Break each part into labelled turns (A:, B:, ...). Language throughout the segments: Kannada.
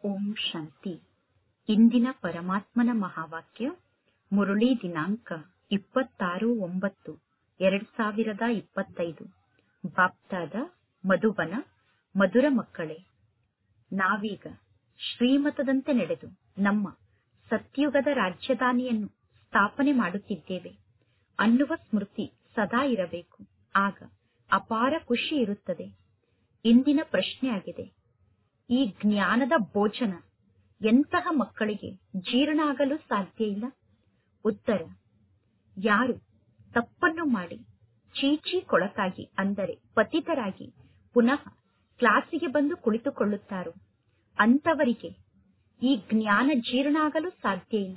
A: ಓಂ ಶಾಂತಿ ಇಂದಿನ ಪರಮಾತ್ಮನ ಮಹಾವಾಕ್ಯ ಮುರಳಿ ದಿನಾಂಕ ಇಪ್ಪತ್ತಾರು ಒಂಬತ್ತು ಎರಡ್ ಸಾವಿರದ ಇಪ್ಪತ್ತೈದು ಬಾಪ್ತಾದ ಮಧುಬನ ಮಧುರ ಮಕ್ಕಳೇ ನಾವೀಗ ಶ್ರೀಮತದಂತೆ ನಡೆದು ನಮ್ಮ ಸತ್ಯುಗದ ರಾಜಧಾನಿಯನ್ನು ಸ್ಥಾಪನೆ ಮಾಡುತ್ತಿದ್ದೇವೆ ಅನ್ನುವ ಸ್ಮೃತಿ ಸದಾ ಇರಬೇಕು ಆಗ ಅಪಾರ ಖುಷಿ ಇರುತ್ತದೆ ಇಂದಿನ ಪ್ರಶ್ನೆಯಾಗಿದೆ ಈ ಜ್ಞಾನದ ಭೋಜನ ಎಂತಹ ಮಕ್ಕಳಿಗೆ ಜೀರ್ಣ ಆಗಲು ಸಾಧ್ಯ ಇಲ್ಲ ಉತ್ತರ ಯಾರು ತಪ್ಪನ್ನು ಮಾಡಿ ಚೀಚಿ ಕೊಳಕಾಗಿ ಅಂದರೆ ಪತಿತರಾಗಿ ಪುನಃ ಕ್ಲಾಸಿಗೆ ಬಂದು ಕುಳಿತುಕೊಳ್ಳುತ್ತಾರೋ ಅಂತವರಿಗೆ ಈ ಜ್ಞಾನ ಜೀರ್ಣ ಆಗಲು ಸಾಧ್ಯ ಇಲ್ಲ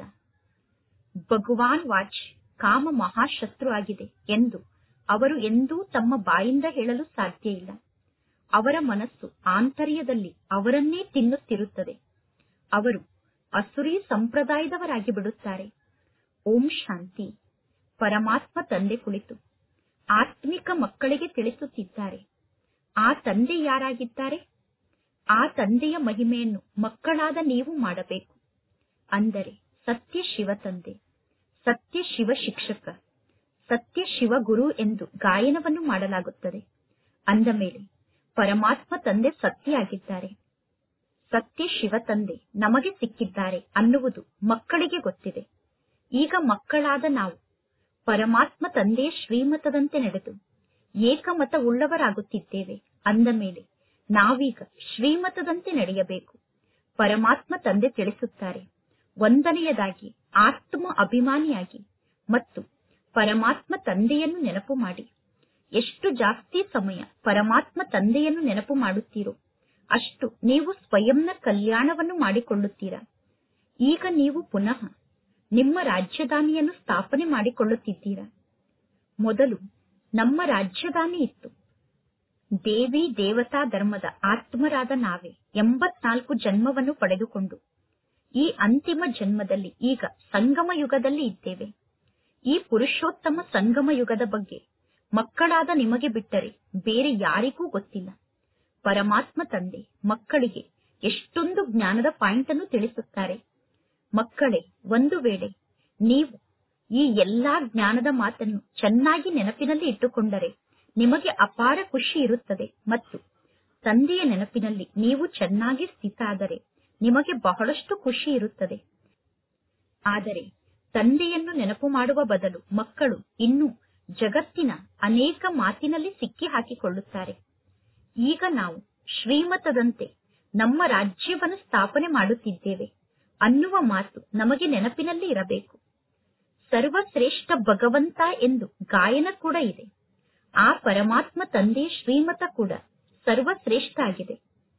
A: ಭಗವಾನ್ ವಾಚ್ ಕಾಮ ಮಹಾಶತ್ರು ಆಗಿದೆ ಎಂದು ಅವರು ಎಂದೂ ತಮ್ಮ ಬಾಯಿಂದ ಹೇಳಲು ಸಾಧ್ಯ ಇಲ್ಲ ಅವರ ಮನಸ್ಸು ಆಂತರ್ಯದಲ್ಲಿ ಅವರನ್ನೇ ತಿನ್ನುತ್ತಿರುತ್ತದೆ ಅವರು ಅಸುರಿ ಸಂಪ್ರದಾಯದವರಾಗಿ ಬಿಡುತ್ತಾರೆ ಓಂ ಶಾಂತಿ ಪರಮಾತ್ಮ ತಂದೆ ಕುಳಿತು ಆತ್ಮಿಕ ಮಕ್ಕಳಿಗೆ ತಿಳಿಸುತ್ತಿದ್ದಾರೆ ಆ ತಂದೆ ಯಾರಾಗಿದ್ದಾರೆ ಆ ತಂದೆಯ ಮಹಿಮೆಯನ್ನು ಮಕ್ಕಳಾದ ನೀವು ಮಾಡಬೇಕು ಅಂದರೆ ಸತ್ಯ ಶಿವ ತಂದೆ ಸತ್ಯ ಶಿವ ಶಿಕ್ಷಕ ಸತ್ಯ ಶಿವ ಗುರು ಎಂದು ಗಾಯನವನ್ನು ಮಾಡಲಾಗುತ್ತದೆ ಅಂದ ಮೇಲೆ ಪರಮಾತ್ಮ ತಂದೆ ಸತ್ಯ ಆಗಿದ್ದಾರೆ ಸತ್ಯ ಶಿವ ತಂದೆ ನಮಗೆ ಸಿಕ್ಕಿದ್ದಾರೆ ಅನ್ನುವುದು ಮಕ್ಕಳಿಗೆ ಗೊತ್ತಿದೆ ಈಗ ಮಕ್ಕಳಾದ ನಾವು ಪರಮಾತ್ಮ ತಂದೆಯ ಶ್ರೀಮತದಂತೆ ನಡೆದು ಏಕಮತ ಉಳ್ಳವರಾಗುತ್ತಿದ್ದೇವೆ ಅಂದ ಮೇಲೆ ನಾವೀಗ ಶ್ರೀಮತದಂತೆ ನಡೆಯಬೇಕು ಪರಮಾತ್ಮ ತಂದೆ ತಿಳಿಸುತ್ತಾರೆ ಒಂದನೆಯದಾಗಿ ಆತ್ಮ ಅಭಿಮಾನಿಯಾಗಿ ಮತ್ತು ಪರಮಾತ್ಮ ತಂದೆಯನ್ನು ನೆನಪು ಮಾಡಿ ಎಷ್ಟು ಜಾಸ್ತಿ ಸಮಯ ಪರಮಾತ್ಮ ತಂದೆಯನ್ನು ನೆನಪು ಮಾಡುತ್ತೀರೋ ಅಷ್ಟು ನೀವು ಸ್ವಯಂನ ಕಲ್ಯಾಣವನ್ನು ಮಾಡಿಕೊಳ್ಳುತ್ತೀರಾ ಈಗ ನೀವು ಪುನಃ ನಿಮ್ಮ ರಾಜ್ಯಧಾನಿಯನ್ನು ಸ್ಥಾಪನೆ ಮಾಡಿಕೊಳ್ಳುತ್ತಿದ್ದೀರಾ ಮೊದಲು ನಮ್ಮ ರಾಜ್ಯಧಾನಿ ಇತ್ತು ದೇವಿ ದೇವತಾ ಧರ್ಮದ ಆತ್ಮರಾದ ನಾವೇ ಎಂಬತ್ನಾಲ್ಕು ಜನ್ಮವನ್ನು ಪಡೆದುಕೊಂಡು ಈ ಅಂತಿಮ ಜನ್ಮದಲ್ಲಿ ಈಗ ಸಂಗಮ ಯುಗದಲ್ಲಿ ಇದ್ದೇವೆ ಈ ಪುರುಷೋತ್ತಮ ಸಂಗಮ ಯುಗದ ಬಗ್ಗೆ ಮಕ್ಕಳಾದ ನಿಮಗೆ ಬಿಟ್ಟರೆ ಬೇರೆ ಯಾರಿಗೂ ಗೊತ್ತಿಲ್ಲ ಪರಮಾತ್ಮ ತಂದೆ ಮಕ್ಕಳಿಗೆ ಎಷ್ಟೊಂದು ಜ್ಞಾನದ ಪಾಯಿಂಟ್ ಅನ್ನು ತಿಳಿಸುತ್ತಾರೆ ಮಕ್ಕಳೇ ಒಂದು ವೇಳೆ ನೀವು ಈ ಎಲ್ಲಾ ಜ್ಞಾನದ ಮಾತನ್ನು ಚೆನ್ನಾಗಿ ನೆನಪಿನಲ್ಲಿ ಇಟ್ಟುಕೊಂಡರೆ ನಿಮಗೆ ಅಪಾರ ಖುಷಿ ಇರುತ್ತದೆ ಮತ್ತು ತಂದೆಯ ನೆನಪಿನಲ್ಲಿ ನೀವು ಚೆನ್ನಾಗಿ ಸ್ಥಿತ ಆದರೆ ನಿಮಗೆ ಬಹಳಷ್ಟು ಖುಷಿ ಇರುತ್ತದೆ ಆದರೆ ತಂದೆಯನ್ನು ನೆನಪು ಮಾಡುವ ಬದಲು ಮಕ್ಕಳು ಇನ್ನೂ ಜಗತ್ತಿನ ಅನೇಕ ಮಾತಿನಲ್ಲಿ ಸಿಕ್ಕಿ ಹಾಕಿಕೊಳ್ಳುತ್ತಾರೆ ಈಗ ನಾವು ಶ್ರೀಮತದಂತೆ ನಮ್ಮ ರಾಜ್ಯವನ್ನು ಸ್ಥಾಪನೆ ಮಾಡುತ್ತಿದ್ದೇವೆ ಅನ್ನುವ ಮಾತು ನಮಗೆ ನೆನಪಿನಲ್ಲಿ ಇರಬೇಕು ಸರ್ವಶ್ರೇಷ್ಠ ಭಗವಂತ ಎಂದು ಗಾಯನ ಕೂಡ ಇದೆ ಆ ಪರಮಾತ್ಮ ತಂದೆಯ ಶ್ರೀಮತ ಕೂಡ ಸರ್ವಶ್ರೇಷ್ಠ ಆಗಿದೆ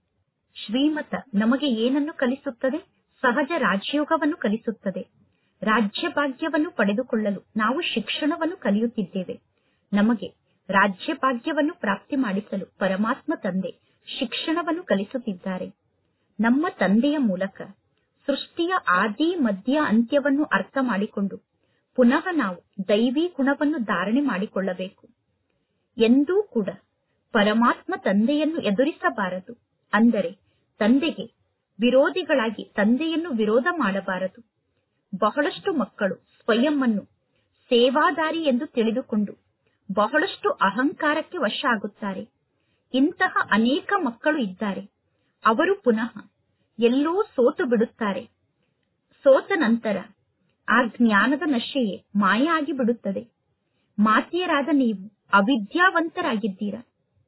A: ಶ್ರೀಮತ ನಮಗೆ ಏನನ್ನು ಕಲಿಸುತ್ತದೆ ಸಹಜ ರಾಜಯೋಗವನ್ನು ಕಲಿಸುತ್ತದೆ ರಾಜ್ಯ ಭಾಗ್ಯವನ್ನು ಪಡೆದುಕೊಳ್ಳಲು ನಾವು ಶಿಕ್ಷಣವನ್ನು ಕಲಿಯುತ್ತಿದ್ದೇವೆ ನಮಗೆ ರಾಜ್ಯ ಭಾಗ್ಯವನ್ನು ಪ್ರಾಪ್ತಿ ಮಾಡಿಸಲು ಪರಮಾತ್ಮ ತಂದೆ ಶಿಕ್ಷಣವನ್ನು ಕಲಿಸುತ್ತಿದ್ದಾರೆ ನಮ್ಮ ತಂದೆಯ ಮೂಲಕ ಸೃಷ್ಟಿಯ ಆದಿ ಮಧ್ಯ ಅಂತ್ಯವನ್ನು ಅರ್ಥ ಮಾಡಿಕೊಂಡು ಪುನಃ ನಾವು ದೈವಿ ಗುಣವನ್ನು ಧಾರಣೆ ಮಾಡಿಕೊಳ್ಳಬೇಕು ಎಂದೂ ಕೂಡ ಪರಮಾತ್ಮ ತಂದೆಯನ್ನು ಎದುರಿಸಬಾರದು ಅಂದರೆ ತಂದೆಗೆ ವಿರೋಧಿಗಳಾಗಿ ತಂದೆಯನ್ನು ವಿರೋಧ ಮಾಡಬಾರದು ಬಹಳಷ್ಟು ಮಕ್ಕಳು ಸ್ವಯಂ ಅನ್ನು ಸೇವಾದಾರಿ ಎಂದು ತಿಳಿದುಕೊಂಡು ಬಹಳಷ್ಟು ಅಹಂಕಾರಕ್ಕೆ ವಶ ಆಗುತ್ತಾರೆ ಇಂತಹ ಅನೇಕ ಮಕ್ಕಳು ಇದ್ದಾರೆ ಅವರು ಪುನಃ ಎಲ್ಲೋ ಸೋತು ಬಿಡುತ್ತಾರೆ ಸೋತ ನಂತರ ಆ ಜ್ಞಾನದ ನಶೆಯೇ ಮಾಯ ಆಗಿ ಬಿಡುತ್ತದೆ ಮಾತೆಯರಾದ ನೀವು ಅವಿದ್ಯಾವಂತರಾಗಿದ್ದೀರಾ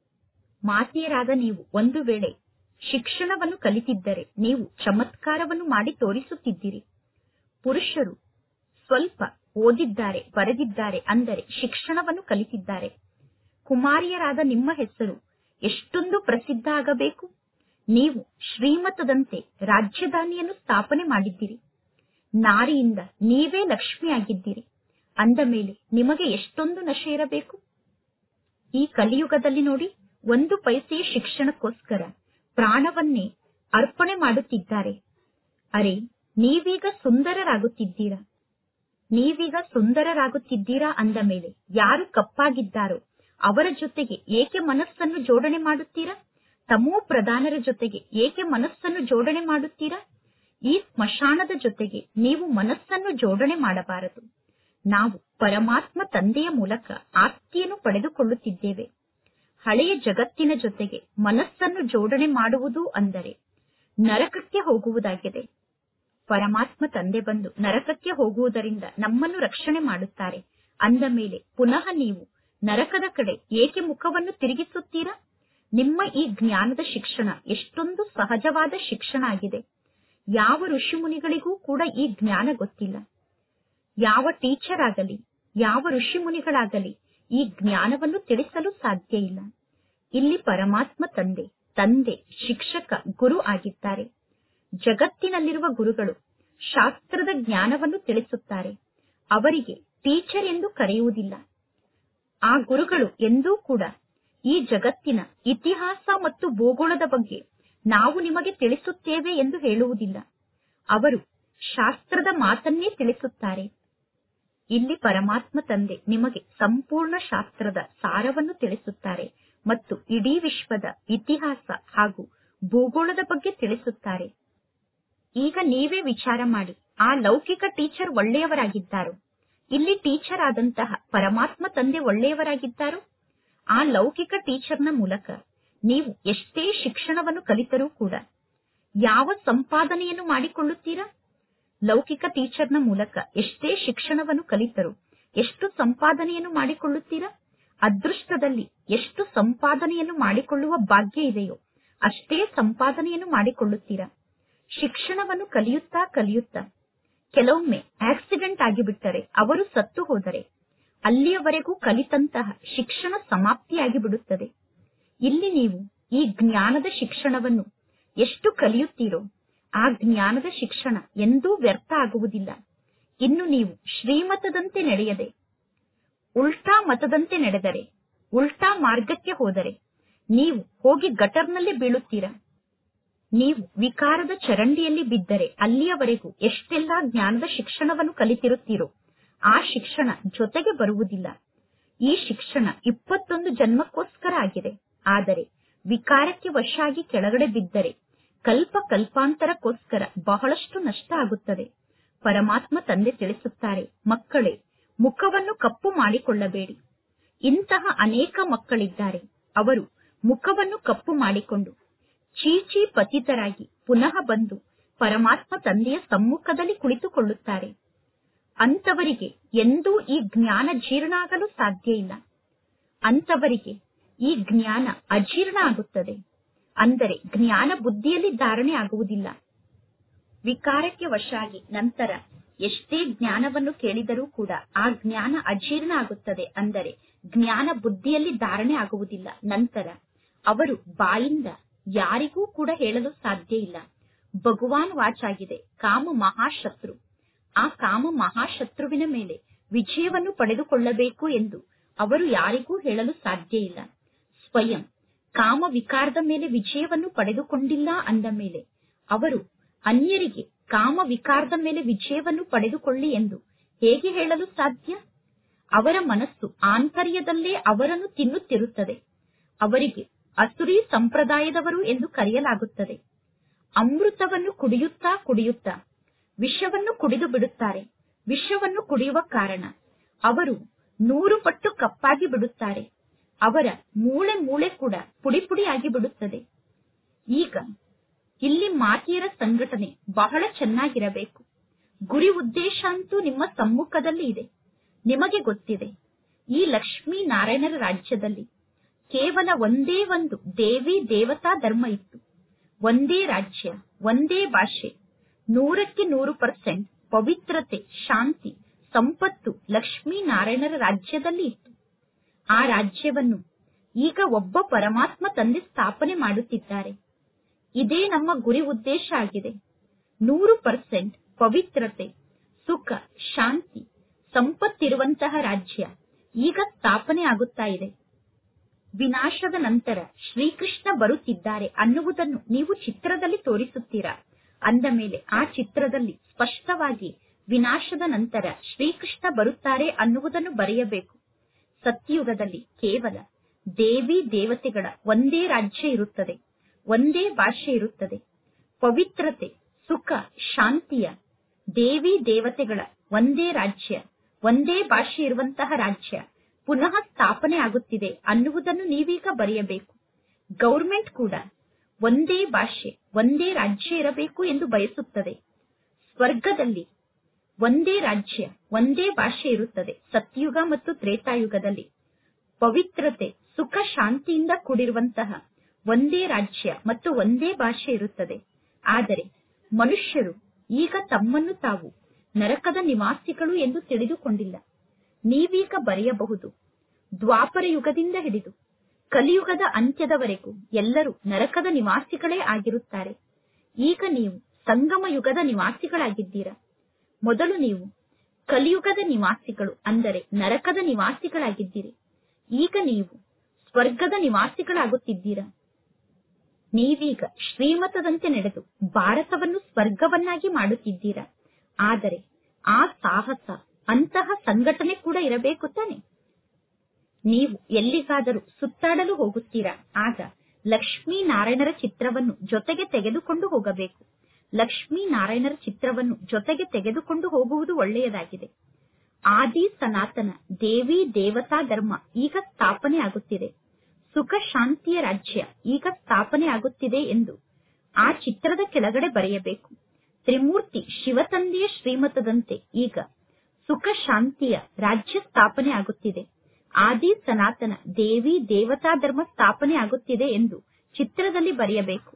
A: ಮಾತೆಯರಾದ ನೀವು ಒಂದು ವೇಳೆ ಶಿಕ್ಷಣವನ್ನು ಕಲಿತಿದ್ದರೆ ನೀವು ಚಮತ್ಕಾರವನ್ನು ಮಾಡಿ ತೋರಿಸುತ್ತಿದ್ದೀರಿ ಪುರುಷರು ಸ್ವಲ್ಪ ಓದಿದ್ದಾರೆ ಬರೆದಿದ್ದಾರೆ ಅಂದರೆ ಶಿಕ್ಷಣವನ್ನು ಕಲಿತಿದ್ದಾರೆ ಕುಮಾರಿಯರಾದ ನಿಮ್ಮ ಹೆಸರು ಎಷ್ಟೊಂದು ಪ್ರಸಿದ್ಧ ಆಗಬೇಕು ನೀವು ಶ್ರೀಮತದಂತೆ ರಾಜ್ಯಧಾನಿಯನ್ನು ಸ್ಥಾಪನೆ ಮಾಡಿದ್ದೀರಿ ನಾರಿಯಿಂದ ನೀವೇ ಲಕ್ಷ್ಮಿಯಾಗಿದ್ದೀರಿ ಅಂದ ಮೇಲೆ ನಿಮಗೆ ಎಷ್ಟೊಂದು ನಶೆ ಇರಬೇಕು ಈ ಕಲಿಯುಗದಲ್ಲಿ ನೋಡಿ ಒಂದು ಪೈಸೆಯ ಶಿಕ್ಷಣಕ್ಕೋಸ್ಕರ ಪ್ರಾಣವನ್ನೇ ಅರ್ಪಣೆ ಮಾಡುತ್ತಿದ್ದಾರೆ ಅರೆ ನೀವೀಗ ಸುಂದರರಾಗುತ್ತಿದ್ದೀರಾ ನೀವೀಗ ಸುಂದರರಾಗುತ್ತಿದ್ದೀರಾ ಅಂದ ಮೇಲೆ ಯಾರು ಕಪ್ಪಾಗಿದ್ದಾರೋ ಅವರ ಜೊತೆಗೆ ಏಕೆ ಮನಸ್ಸನ್ನು ಜೋಡಣೆ ಮಾಡುತ್ತೀರಾ ತಮೋ ಪ್ರಧಾನರ ಜೊತೆಗೆ ಏಕೆ ಮನಸ್ಸನ್ನು ಜೋಡಣೆ ಮಾಡುತ್ತೀರಾ ಈ ಸ್ಮಶಾನದ ಜೊತೆಗೆ ನೀವು ಮನಸ್ಸನ್ನು ಜೋಡಣೆ ಮಾಡಬಾರದು ನಾವು ಪರಮಾತ್ಮ ತಂದೆಯ ಮೂಲಕ ಆಸ್ತಿಯನ್ನು ಪಡೆದುಕೊಳ್ಳುತ್ತಿದ್ದೇವೆ ಹಳೆಯ ಜಗತ್ತಿನ ಜೊತೆಗೆ ಮನಸ್ಸನ್ನು ಜೋಡಣೆ ಮಾಡುವುದು ಅಂದರೆ ನರಕಕ್ಕೆ ಹೋಗುವುದಾಗಿದೆ ಪರಮಾತ್ಮ ತಂದೆ ಬಂದು ನರಕಕ್ಕೆ ಹೋಗುವುದರಿಂದ ನಮ್ಮನ್ನು ರಕ್ಷಣೆ ಮಾಡುತ್ತಾರೆ ಅಂದ ಮೇಲೆ ಪುನಃ ನೀವು ನರಕದ ಕಡೆ ಏಕೆ ಮುಖವನ್ನು ತಿರುಗಿಸುತ್ತೀರಾ ನಿಮ್ಮ ಈ ಜ್ಞಾನದ ಶಿಕ್ಷಣ ಎಷ್ಟೊಂದು ಸಹಜವಾದ ಶಿಕ್ಷಣ ಆಗಿದೆ ಯಾವ ಋಷಿಮುನಿಗಳಿಗೂ ಕೂಡ ಈ ಜ್ಞಾನ ಗೊತ್ತಿಲ್ಲ ಯಾವ ಟೀಚರ್ ಆಗಲಿ ಯಾವ ಋಷಿಮುನಿಗಳಾಗಲಿ ಈ ಜ್ಞಾನವನ್ನು ತಿಳಿಸಲು ಸಾಧ್ಯ ಇಲ್ಲ ಇಲ್ಲಿ ಪರಮಾತ್ಮ ತಂದೆ ತಂದೆ ಶಿಕ್ಷಕ ಗುರು ಆಗಿದ್ದಾರೆ ಜಗತ್ತಿನಲ್ಲಿರುವ ಗುರುಗಳು ಶಾಸ್ತ್ರದ ಜ್ಞಾನವನ್ನು ತಿಳಿಸುತ್ತಾರೆ ಅವರಿಗೆ ಟೀಚರ್ ಎಂದು ಕರೆಯುವುದಿಲ್ಲ ಆ ಗುರುಗಳು ಎಂದೂ ಕೂಡ ಈ ಜಗತ್ತಿನ ಇತಿಹಾಸ ಮತ್ತು ಭೂಗೋಳದ ಬಗ್ಗೆ ನಾವು ನಿಮಗೆ ತಿಳಿಸುತ್ತೇವೆ ಎಂದು ಹೇಳುವುದಿಲ್ಲ ಅವರು ಶಾಸ್ತ್ರದ ಮಾತನ್ನೇ ತಿಳಿಸುತ್ತಾರೆ ಇಲ್ಲಿ ಪರಮಾತ್ಮ ತಂದೆ ನಿಮಗೆ ಸಂಪೂರ್ಣ ಶಾಸ್ತ್ರದ ಸಾರವನ್ನು ತಿಳಿಸುತ್ತಾರೆ ಮತ್ತು ಇಡೀ ವಿಶ್ವದ ಇತಿಹಾಸ ಹಾಗೂ ಭೂಗೋಳದ ಬಗ್ಗೆ ತಿಳಿಸುತ್ತಾರೆ ಈಗ ನೀವೇ ವಿಚಾರ ಮಾಡಿ ಆ ಲೌಕಿಕ ಟೀಚರ್ ಒಳ್ಳೆಯವರಾಗಿದ್ದಾರೋ ಇಲ್ಲಿ ಟೀಚರ್ ಆದಂತಹ ಪರಮಾತ್ಮ ತಂದೆ ಒಳ್ಳೆಯವರಾಗಿದ್ದಾರೋ ಆ ಲೌಕಿಕ ಟೀಚರ್ನ ಮೂಲಕ ನೀವು ಎಷ್ಟೇ ಶಿಕ್ಷಣವನ್ನು ಕಲಿತರೂ ಕೂಡ ಯಾವ ಸಂಪಾದನೆಯನ್ನು ಮಾಡಿಕೊಳ್ಳುತ್ತೀರಾ ಲೌಕಿಕ ಟೀಚರ್ನ ಮೂಲಕ ಎಷ್ಟೇ ಶಿಕ್ಷಣವನ್ನು ಕಲಿತರು ಎಷ್ಟು ಸಂಪಾದನೆಯನ್ನು ಮಾಡಿಕೊಳ್ಳುತ್ತೀರಾ ಅದೃಷ್ಟದಲ್ಲಿ ಎಷ್ಟು ಸಂಪಾದನೆಯನ್ನು ಮಾಡಿಕೊಳ್ಳುವ ಭಾಗ್ಯ ಇದೆಯೋ ಅಷ್ಟೇ ಸಂಪಾದನೆಯನ್ನು ಮಾಡಿಕೊಳ್ಳುತ್ತೀರಾ ಶಿಕ್ಷಣವನ್ನು ಕಲಿಯುತ್ತಾ ಕಲಿಯುತ್ತಾ ಕೆಲವೊಮ್ಮೆ ಆಕ್ಸಿಡೆಂಟ್ ಆಗಿಬಿಟ್ಟರೆ ಅವರು ಸತ್ತು ಹೋದರೆ ಅಲ್ಲಿಯವರೆಗೂ ಕಲಿತಂತಹ ಶಿಕ್ಷಣ ಸಮಾಪ್ತಿಯಾಗಿ ಬಿಡುತ್ತದೆ ಇಲ್ಲಿ ನೀವು ಈ ಜ್ಞಾನದ ಶಿಕ್ಷಣವನ್ನು ಎಷ್ಟು ಕಲಿಯುತ್ತೀರೋ ಆ ಜ್ಞಾನದ ಶಿಕ್ಷಣ ಎಂದೂ ವ್ಯರ್ಥ ಆಗುವುದಿಲ್ಲ ಇನ್ನು ನೀವು ಶ್ರೀಮತದಂತೆ ನಡೆಯದೆ ಉಲ್ಟಾ ಮತದಂತೆ ನಡೆದರೆ ಉಲ್ಟಾ ಮಾರ್ಗಕ್ಕೆ ಹೋದರೆ ನೀವು ಹೋಗಿ ಗಟರ್ನಲ್ಲಿ ಬೀಳುತ್ತೀರಾ ನೀವು ವಿಕಾರದ ಚರಂಡಿಯಲ್ಲಿ ಬಿದ್ದರೆ ಅಲ್ಲಿಯವರೆಗೂ ಎಷ್ಟೆಲ್ಲಾ ಜ್ಞಾನದ ಶಿಕ್ಷಣವನ್ನು ಕಲಿತಿರುತ್ತೀರೋ ಆ ಶಿಕ್ಷಣ ಜೊತೆಗೆ ಬರುವುದಿಲ್ಲ ಈ ಶಿಕ್ಷಣ ಇಪ್ಪತ್ತೊಂದು ಜನ್ಮಕ್ಕೋಸ್ಕರ ಆಗಿದೆ ಆದರೆ ವಿಕಾರಕ್ಕೆ ವಶಾಗಿ ಕೆಳಗಡೆ ಬಿದ್ದರೆ ಕಲ್ಪ ಕಲ್ಪಾಂತರಕ್ಕೋಸ್ಕರ ಬಹಳಷ್ಟು ನಷ್ಟ ಆಗುತ್ತದೆ ಪರಮಾತ್ಮ ತಂದೆ ತಿಳಿಸುತ್ತಾರೆ ಮಕ್ಕಳೇ ಮುಖವನ್ನು ಕಪ್ಪು ಮಾಡಿಕೊಳ್ಳಬೇಡಿ ಇಂತಹ ಅನೇಕ ಮಕ್ಕಳಿದ್ದಾರೆ ಅವರು ಮುಖವನ್ನು ಕಪ್ಪು ಮಾಡಿಕೊಂಡು ಚೀಚಿ ಪತಿತರಾಗಿ ಪುನಃ ಬಂದು ಪರಮಾತ್ಮ ತಂದೆಯ ಸಮ್ಮುಖದಲ್ಲಿ ಕುಳಿತುಕೊಳ್ಳುತ್ತಾರೆ ಅಂತವರಿಗೆ ಎಂದೂ ಈ ಜ್ಞಾನ ಜೀರ್ಣ ಆಗಲು ಸಾಧ್ಯ ಇಲ್ಲ ಅಂತವರಿಗೆ ಈ ಜ್ಞಾನ ಅಜೀರ್ಣ ಆಗುತ್ತದೆ ಅಂದರೆ ಜ್ಞಾನ ಬುದ್ಧಿಯಲ್ಲಿ ಧಾರಣೆ ಆಗುವುದಿಲ್ಲ ವಿಕಾರಕ್ಕೆ ವಶಾಗಿ ನಂತರ ಎಷ್ಟೇ ಜ್ಞಾನವನ್ನು ಕೇಳಿದರೂ ಕೂಡ ಆ ಜ್ಞಾನ ಅಜೀರ್ಣ ಆಗುತ್ತದೆ ಅಂದರೆ ಜ್ಞಾನ ಬುದ್ಧಿಯಲ್ಲಿ ಧಾರಣೆ ಆಗುವುದಿಲ್ಲ ನಂತರ ಅವರು ಬಾಯಿಂದ ಯಾರಿಗೂ ಕೂಡ ಹೇಳಲು ಸಾಧ್ಯ ಇಲ್ಲ ಭಗವಾನ್ ವಾಚಾಗಿದೆ ಕಾಮ ಮಹಾಶತ್ರು ಆ ಕಾಮ ಮಹಾಶತ್ರುವಿನ ಮೇಲೆ ವಿಜಯವನ್ನು ಪಡೆದುಕೊಳ್ಳಬೇಕು ಎಂದು ಅವರು ಯಾರಿಗೂ ಹೇಳಲು ಸಾಧ್ಯ ಇಲ್ಲ ಸ್ವಯಂ ಕಾಮ ವಿಕಾರದ ಮೇಲೆ ವಿಜಯವನ್ನು ಪಡೆದುಕೊಂಡಿಲ್ಲ ಅಂದ ಮೇಲೆ ಅವರು ಅನ್ಯರಿಗೆ ಕಾಮ ವಿಕಾರದ ಮೇಲೆ ವಿಜಯವನ್ನು ಪಡೆದುಕೊಳ್ಳಿ ಎಂದು ಹೇಗೆ ಹೇಳಲು ಸಾಧ್ಯ ಅವರ ಮನಸ್ಸು ಆಂತರ್ಯದಲ್ಲೇ ಅವರನ್ನು ತಿನ್ನುತ್ತಿರುತ್ತದೆ ಅವರಿಗೆ ಅಸುರಿ ಸಂಪ್ರದಾಯದವರು ಎಂದು ಕರೆಯಲಾಗುತ್ತದೆ ಅಮೃತವನ್ನು ಕುಡಿಯುತ್ತಾ ಕುಡಿಯುತ್ತಾ ವಿಷವನ್ನು ಕುಡಿದು ಬಿಡುತ್ತಾರೆ ವಿಷವನ್ನು ಕುಡಿಯುವ ಕಾರಣ ಅವರು ನೂರು ಪಟ್ಟು ಕಪ್ಪಾಗಿ ಬಿಡುತ್ತಾರೆ ಅವರ ಮೂಳೆ ಮೂಳೆ ಕೂಡ ಪುಡಿ ಪುಡಿಯಾಗಿ ಬಿಡುತ್ತದೆ ಈಗ ಇಲ್ಲಿ ಮಾತಿಯರ ಸಂಘಟನೆ ಬಹಳ ಚೆನ್ನಾಗಿರಬೇಕು ಗುರಿ ಉದ್ದೇಶ ಅಂತೂ ನಿಮ್ಮ ಸಮ್ಮುಖದಲ್ಲಿ ಇದೆ ನಿಮಗೆ ಗೊತ್ತಿದೆ ಈ ಲಕ್ಷ್ಮೀ ನಾರಾಯಣರ ರಾಜ್ಯದಲ್ಲಿ ಕೇವಲ ಒಂದೇ ಒಂದು ದೇವಿ ದೇವತಾ ಧರ್ಮ ಇತ್ತು ಒಂದೇ ರಾಜ್ಯ ಒಂದೇ ಭಾಷೆ ನೂರಕ್ಕೆ ನೂರು ಪರ್ಸೆಂಟ್ ಪವಿತ್ರತೆ ಶಾಂತಿ ಸಂಪತ್ತು ಲಕ್ಷ್ಮೀ ನಾರಾಯಣರ ರಾಜ್ಯದಲ್ಲಿ ಇತ್ತು ಆ ರಾಜ್ಯವನ್ನು ಈಗ ಒಬ್ಬ ಪರಮಾತ್ಮ ತಂದೆ ಸ್ಥಾಪನೆ ಮಾಡುತ್ತಿದ್ದಾರೆ ಇದೇ ನಮ್ಮ ಗುರಿ ಉದ್ದೇಶ ಆಗಿದೆ ನೂರು ಪರ್ಸೆಂಟ್ ಪವಿತ್ರತೆ ಸುಖ ಶಾಂತಿ ಸಂಪತ್ತಿರುವಂತಹ ರಾಜ್ಯ ಈಗ ಸ್ಥಾಪನೆ ಆಗುತ್ತಾ ಇದೆ ವಿನಾಶದ ನಂತರ ಶ್ರೀಕೃಷ್ಣ ಬರುತ್ತಿದ್ದಾರೆ ಅನ್ನುವುದನ್ನು ನೀವು ಚಿತ್ರದಲ್ಲಿ ತೋರಿಸುತ್ತೀರಾ ಅಂದ ಮೇಲೆ ಆ ಚಿತ್ರದಲ್ಲಿ ಸ್ಪಷ್ಟವಾಗಿ ವಿನಾಶದ ನಂತರ ಶ್ರೀಕೃಷ್ಣ ಬರುತ್ತಾರೆ ಅನ್ನುವುದನ್ನು ಬರೆಯಬೇಕು ಸತ್ಯಯುಗದಲ್ಲಿ ಕೇವಲ ದೇವಿ ದೇವತೆಗಳ ಒಂದೇ ರಾಜ್ಯ ಇರುತ್ತದೆ ಒಂದೇ ಭಾಷೆ ಇರುತ್ತದೆ ಪವಿತ್ರತೆ ಸುಖ ಶಾಂತಿಯ ದೇವಿ ದೇವತೆಗಳ ಒಂದೇ ರಾಜ್ಯ ಒಂದೇ ಭಾಷೆ ಇರುವಂತಹ ರಾಜ್ಯ ಪುನಃ ಸ್ಥಾಪನೆ ಆಗುತ್ತಿದೆ ಅನ್ನುವುದನ್ನು ನೀವೀಗ ಬರೆಯಬೇಕು ಗೌರ್ಮೆಂಟ್ ಕೂಡ ಒಂದೇ ಭಾಷೆ ಒಂದೇ ರಾಜ್ಯ ಇರಬೇಕು ಎಂದು ಬಯಸುತ್ತದೆ ಸ್ವರ್ಗದಲ್ಲಿ ಒಂದೇ ರಾಜ್ಯ ಒಂದೇ ಭಾಷೆ ಇರುತ್ತದೆ ಸತ್ಯುಗ ಮತ್ತು ತ್ರೇತಾಯುಗದಲ್ಲಿ ಪವಿತ್ರತೆ ಸುಖ ಶಾಂತಿಯಿಂದ ಕೂಡಿರುವಂತಹ ಒಂದೇ ರಾಜ್ಯ ಮತ್ತು ಒಂದೇ ಭಾಷೆ ಇರುತ್ತದೆ ಆದರೆ ಮನುಷ್ಯರು ಈಗ ತಮ್ಮನ್ನು ತಾವು ನರಕದ ನಿವಾಸಿಗಳು ಎಂದು ತಿಳಿದುಕೊಂಡಿಲ್ಲ ನೀವೀಗ ಬರೆಯಬಹುದು ದ್ವಾಪರ ಯುಗದಿಂದ ಹಿಡಿದು ಕಲಿಯುಗದ ಅಂತ್ಯದವರೆಗೂ ಎಲ್ಲರೂ ನರಕದ ನಿವಾಸಿಗಳೇ ಆಗಿರುತ್ತಾರೆ ಈಗ ನೀವು ಸಂಗಮ ಯುಗದ ನಿವಾಸಿಗಳಾಗಿದ್ದೀರಾ ಮೊದಲು ನೀವು ಕಲಿಯುಗದ ನಿವಾಸಿಗಳು ಅಂದರೆ ನರಕದ ನಿವಾಸಿಗಳಾಗಿದ್ದೀರಿ ಈಗ ನೀವು ಸ್ವರ್ಗದ ನಿವಾಸಿಗಳಾಗುತ್ತಿದ್ದೀರಾ ನೀವೀಗ ಶ್ರೀಮತದಂತೆ ನಡೆದು ಭಾರತವನ್ನು ಸ್ವರ್ಗವನ್ನಾಗಿ ಮಾಡುತ್ತಿದ್ದೀರಾ ಆದರೆ ಆ ಸಾಹಸ ಅಂತಹ ಸಂಘಟನೆ ಕೂಡ ಇರಬೇಕು ತಾನೆ ನೀವು ಎಲ್ಲಿಗಾದರೂ ಸುತ್ತಾಡಲು ಹೋಗುತ್ತೀರಾ ಆಗ ಲಕ್ಷ್ಮೀ ನಾರಾಯಣರ ಚಿತ್ರವನ್ನು ಜೊತೆಗೆ ತೆಗೆದುಕೊಂಡು ಹೋಗಬೇಕು ಲಕ್ಷ್ಮೀ ನಾರಾಯಣರ ಚಿತ್ರವನ್ನು ಜೊತೆಗೆ ತೆಗೆದುಕೊಂಡು ಹೋಗುವುದು ಒಳ್ಳೆಯದಾಗಿದೆ ಆದಿ ಸನಾತನ ದೇವಿ ದೇವತಾ ಧರ್ಮ ಈಗ ಸ್ಥಾಪನೆ ಆಗುತ್ತಿದೆ ಸುಖ ಶಾಂತಿಯ ರಾಜ್ಯ ಈಗ ಸ್ಥಾಪನೆ ಆಗುತ್ತಿದೆ ಎಂದು ಆ ಚಿತ್ರದ ಕೆಳಗಡೆ ಬರೆಯಬೇಕು ತ್ರಿಮೂರ್ತಿ ಶಿವತಂದೆಯ ಶ್ರೀಮತದಂತೆ ಈಗ ಸುಖ ಶಾಂತಿಯ ರಾಜ್ಯ ಸ್ಥಾಪನೆ ಆಗುತ್ತಿದೆ ಆದಿ ಸನಾತನ ದೇವಿ ದೇವತಾ ಧರ್ಮ ಸ್ಥಾಪನೆ ಆಗುತ್ತಿದೆ ಎಂದು ಚಿತ್ರದಲ್ಲಿ ಬರೆಯಬೇಕು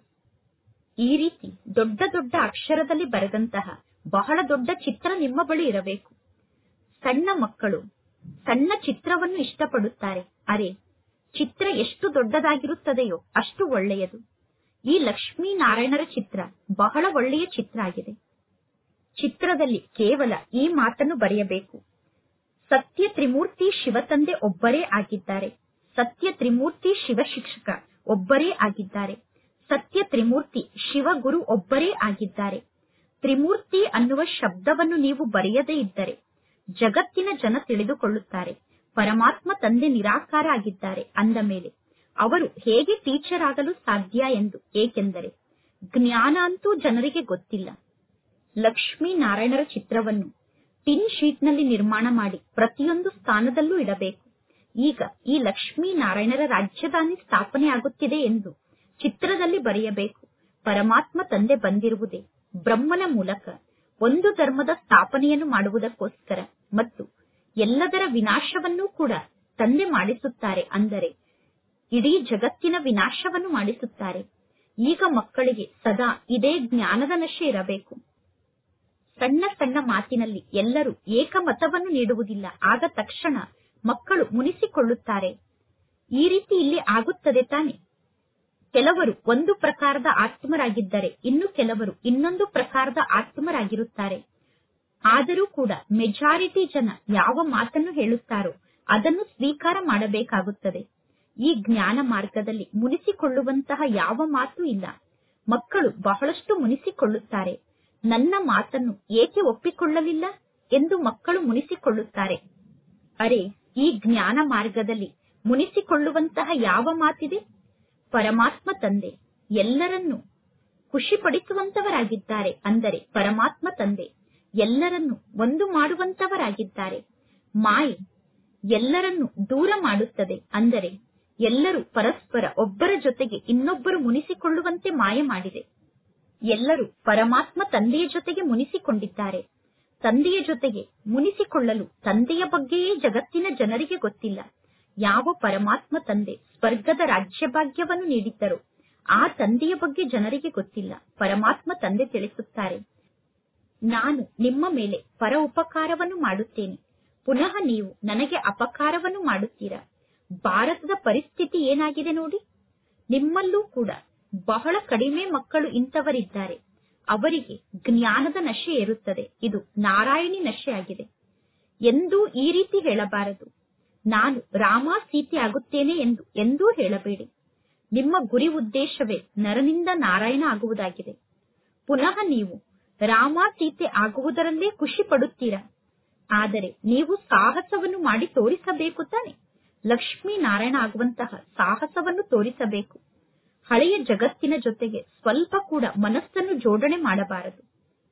A: ಈ ರೀತಿ ದೊಡ್ಡ ದೊಡ್ಡ ಅಕ್ಷರದಲ್ಲಿ ಬರೆದಂತಹ ಬಹಳ ದೊಡ್ಡ ಚಿತ್ರ ನಿಮ್ಮ ಬಳಿ ಇರಬೇಕು ಸಣ್ಣ ಮಕ್ಕಳು ಸಣ್ಣ ಚಿತ್ರವನ್ನು ಇಷ್ಟಪಡುತ್ತಾರೆ ಅರೆ ಚಿತ್ರ ಎಷ್ಟು ದೊಡ್ಡದಾಗಿರುತ್ತದೆಯೋ ಅಷ್ಟು ಒಳ್ಳೆಯದು ಈ ಲಕ್ಷ್ಮೀ ನಾರಾಯಣರ ಚಿತ್ರ ಬಹಳ ಒಳ್ಳೆಯ ಚಿತ್ರ ಆಗಿದೆ ಚಿತ್ರದಲ್ಲಿ ಕೇವಲ ಈ ಮಾತನ್ನು ಬರೆಯಬೇಕು ಸತ್ಯ ತ್ರಿಮೂರ್ತಿ ಶಿವತಂದೆ ಒಬ್ಬರೇ ಆಗಿದ್ದಾರೆ ಸತ್ಯ ತ್ರಿಮೂರ್ತಿ ಶಿವ ಶಿಕ್ಷಕ ಒಬ್ಬರೇ ಆಗಿದ್ದಾರೆ ಸತ್ಯ ತ್ರಿಮೂರ್ತಿ ಶಿವಗುರು ಒಬ್ಬರೇ ಆಗಿದ್ದಾರೆ ತ್ರಿಮೂರ್ತಿ ಅನ್ನುವ ಶಬ್ದವನ್ನು ನೀವು ಬರೆಯದೇ ಇದ್ದರೆ ಜಗತ್ತಿನ ಜನ ತಿಳಿದುಕೊಳ್ಳುತ್ತಾರೆ ಪರಮಾತ್ಮ ತಂದೆ ನಿರಾಕಾರ ಆಗಿದ್ದಾರೆ ಅಂದ ಮೇಲೆ ಅವರು ಹೇಗೆ ಟೀಚರ್ ಆಗಲು ಸಾಧ್ಯ ಎಂದು ಏಕೆಂದರೆ ಜ್ಞಾನ ಅಂತೂ ಜನರಿಗೆ ಗೊತ್ತಿಲ್ಲ ಲಕ್ಷ್ಮೀ ನಾರಾಯಣರ ಚಿತ್ರವನ್ನು ಟಿನ್ ಶೀಟ್ನಲ್ಲಿ ನಿರ್ಮಾಣ ಮಾಡಿ ಪ್ರತಿಯೊಂದು ಸ್ಥಾನದಲ್ಲೂ ಇಡಬೇಕು ಈಗ ಈ ಲಕ್ಷ್ಮೀ ನಾರಾಯಣರ ರಾಜ್ಯಧಾನಿ ಸ್ಥಾಪನೆ ಆಗುತ್ತಿದೆ ಎಂದು ಚಿತ್ರದಲ್ಲಿ ಬರೆಯಬೇಕು ಪರಮಾತ್ಮ ತಂದೆ ಬಂದಿರುವುದೇ ಬ್ರಹ್ಮನ ಮೂಲಕ ಒಂದು ಧರ್ಮದ ಸ್ಥಾಪನೆಯನ್ನು ಮಾಡುವುದಕ್ಕೋಸ್ಕರ ಮತ್ತು ಎಲ್ಲದರ ವಿನಾಶವನ್ನೂ ಕೂಡ ತಂದೆ ಮಾಡಿಸುತ್ತಾರೆ ಅಂದರೆ ಇಡೀ ಜಗತ್ತಿನ ವಿನಾಶವನ್ನು ಮಾಡಿಸುತ್ತಾರೆ ಈಗ ಮಕ್ಕಳಿಗೆ ಸದಾ ಇದೇ ಜ್ಞಾನದ ನಶೆ ಇರಬೇಕು ಸಣ್ಣ ಸಣ್ಣ ಮಾತಿನಲ್ಲಿ ಎಲ್ಲರೂ ಏಕಮತವನ್ನು ನೀಡುವುದಿಲ್ಲ ಆಗ ತಕ್ಷಣ ಮಕ್ಕಳು ಮುನಿಸಿಕೊಳ್ಳುತ್ತಾರೆ ಈ ರೀತಿ ಇಲ್ಲಿ ಆಗುತ್ತದೆ ತಾನೆ ಕೆಲವರು ಒಂದು ಪ್ರಕಾರದ ಆತ್ಮರಾಗಿದ್ದರೆ ಇನ್ನು ಕೆಲವರು ಇನ್ನೊಂದು ಪ್ರಕಾರದ ಆತ್ಮರಾಗಿರುತ್ತಾರೆ ಆದರೂ ಕೂಡ ಮೆಜಾರಿಟಿ ಜನ ಯಾವ ಮಾತನ್ನು ಹೇಳುತ್ತಾರೋ ಅದನ್ನು ಸ್ವೀಕಾರ ಮಾಡಬೇಕಾಗುತ್ತದೆ ಈ ಜ್ಞಾನ ಮಾರ್ಗದಲ್ಲಿ ಮುನಿಸಿಕೊಳ್ಳುವಂತಹ ಯಾವ ಮಾತು ಇಲ್ಲ ಮಕ್ಕಳು ಬಹಳಷ್ಟು ಮುನಿಸಿಕೊಳ್ಳುತ್ತಾರೆ ನನ್ನ ಮಾತನ್ನು ಏಕೆ ಒಪ್ಪಿಕೊಳ್ಳಲಿಲ್ಲ ಎಂದು ಮಕ್ಕಳು ಮುನಿಸಿಕೊಳ್ಳುತ್ತಾರೆ ಅರೆ ಈ ಜ್ಞಾನ ಮಾರ್ಗದಲ್ಲಿ ಮುನಿಸಿಕೊಳ್ಳುವಂತಹ ಯಾವ ಮಾತಿದೆ ಪರಮಾತ್ಮ ತಂದೆ ಎಲ್ಲರನ್ನೂ ಖುಷಿಪಡಿಸುವಂತವರಾಗಿದ್ದಾರೆ ಅಂದರೆ ಪರಮಾತ್ಮ ತಂದೆ ಎಲ್ಲರನ್ನೂ ಒಂದು ಮಾಡುವಂತವರಾಗಿದ್ದಾರೆ ಮಾಯೆ ಎಲ್ಲರನ್ನೂ ದೂರ ಮಾಡುತ್ತದೆ ಅಂದರೆ ಎಲ್ಲರೂ ಪರಸ್ಪರ ಒಬ್ಬರ ಜೊತೆಗೆ ಇನ್ನೊಬ್ಬರು ಮುನಿಸಿಕೊಳ್ಳುವಂತೆ ಮಾಯ ಮಾಡಿದೆ ಎಲ್ಲರೂ ಪರಮಾತ್ಮ ತಂದೆಯ ಜೊತೆಗೆ ಮುನಿಸಿಕೊಂಡಿದ್ದಾರೆ ತಂದೆಯ ಜೊತೆಗೆ ಮುನಿಸಿಕೊಳ್ಳಲು ತಂದೆಯ ಬಗ್ಗೆಯೇ ಜಗತ್ತಿನ ಜನರಿಗೆ ಗೊತ್ತಿಲ್ಲ ಯಾವ ಪರಮಾತ್ಮ ತಂದೆ ಸ್ವರ್ಗದ ರಾಜ್ಯಭಾಗ್ಯವನ್ನು ನೀಡಿದ್ದರೋ ಆ ತಂದೆಯ ಬಗ್ಗೆ ಜನರಿಗೆ ಗೊತ್ತಿಲ್ಲ ಪರಮಾತ್ಮ ತಂದೆ ತಿಳಿಸುತ್ತಾರೆ ನಾನು ನಿಮ್ಮ ಮೇಲೆ ಪರ ಉಪಕಾರವನ್ನು ಮಾಡುತ್ತೇನೆ ಪುನಃ ನೀವು ನನಗೆ ಅಪಕಾರವನ್ನು ಮಾಡುತ್ತೀರಾ ಭಾರತದ ಪರಿಸ್ಥಿತಿ ಏನಾಗಿದೆ ನೋಡಿ ನಿಮ್ಮಲ್ಲೂ ಕೂಡ ಬಹಳ ಕಡಿಮೆ ಮಕ್ಕಳು ಇಂಥವರಿದ್ದಾರೆ ಅವರಿಗೆ ಜ್ಞಾನದ ನಶೆ ಇರುತ್ತದೆ ಇದು ನಾರಾಯಣಿ ನಶೆ ಆಗಿದೆ ಎಂದೂ ಈ ರೀತಿ ಹೇಳಬಾರದು ನಾನು ರಾಮ ಸೀತೆ ಆಗುತ್ತೇನೆ ಎಂದು ಎಂದೂ ಹೇಳಬೇಡಿ ನಿಮ್ಮ ಗುರಿ ಉದ್ದೇಶವೇ ನರನಿಂದ ನಾರಾಯಣ ಆಗುವುದಾಗಿದೆ ಪುನಃ ನೀವು ರಾಮ ಸೀತೆ ಆಗುವುದರಲ್ಲೇ ಖುಷಿ ಪಡುತ್ತೀರಾ ಆದರೆ ನೀವು ಸಾಹಸವನ್ನು ಮಾಡಿ ತೋರಿಸಬೇಕು ತಾನೆ ಲಕ್ಷ್ಮೀ ನಾರಾಯಣ ಆಗುವಂತಹ ಸಾಹಸವನ್ನು ತೋರಿಸಬೇಕು ಹಳೆಯ ಜಗತ್ತಿನ ಜೊತೆಗೆ ಸ್ವಲ್ಪ ಕೂಡ ಮನಸ್ಸನ್ನು ಜೋಡಣೆ ಮಾಡಬಾರದು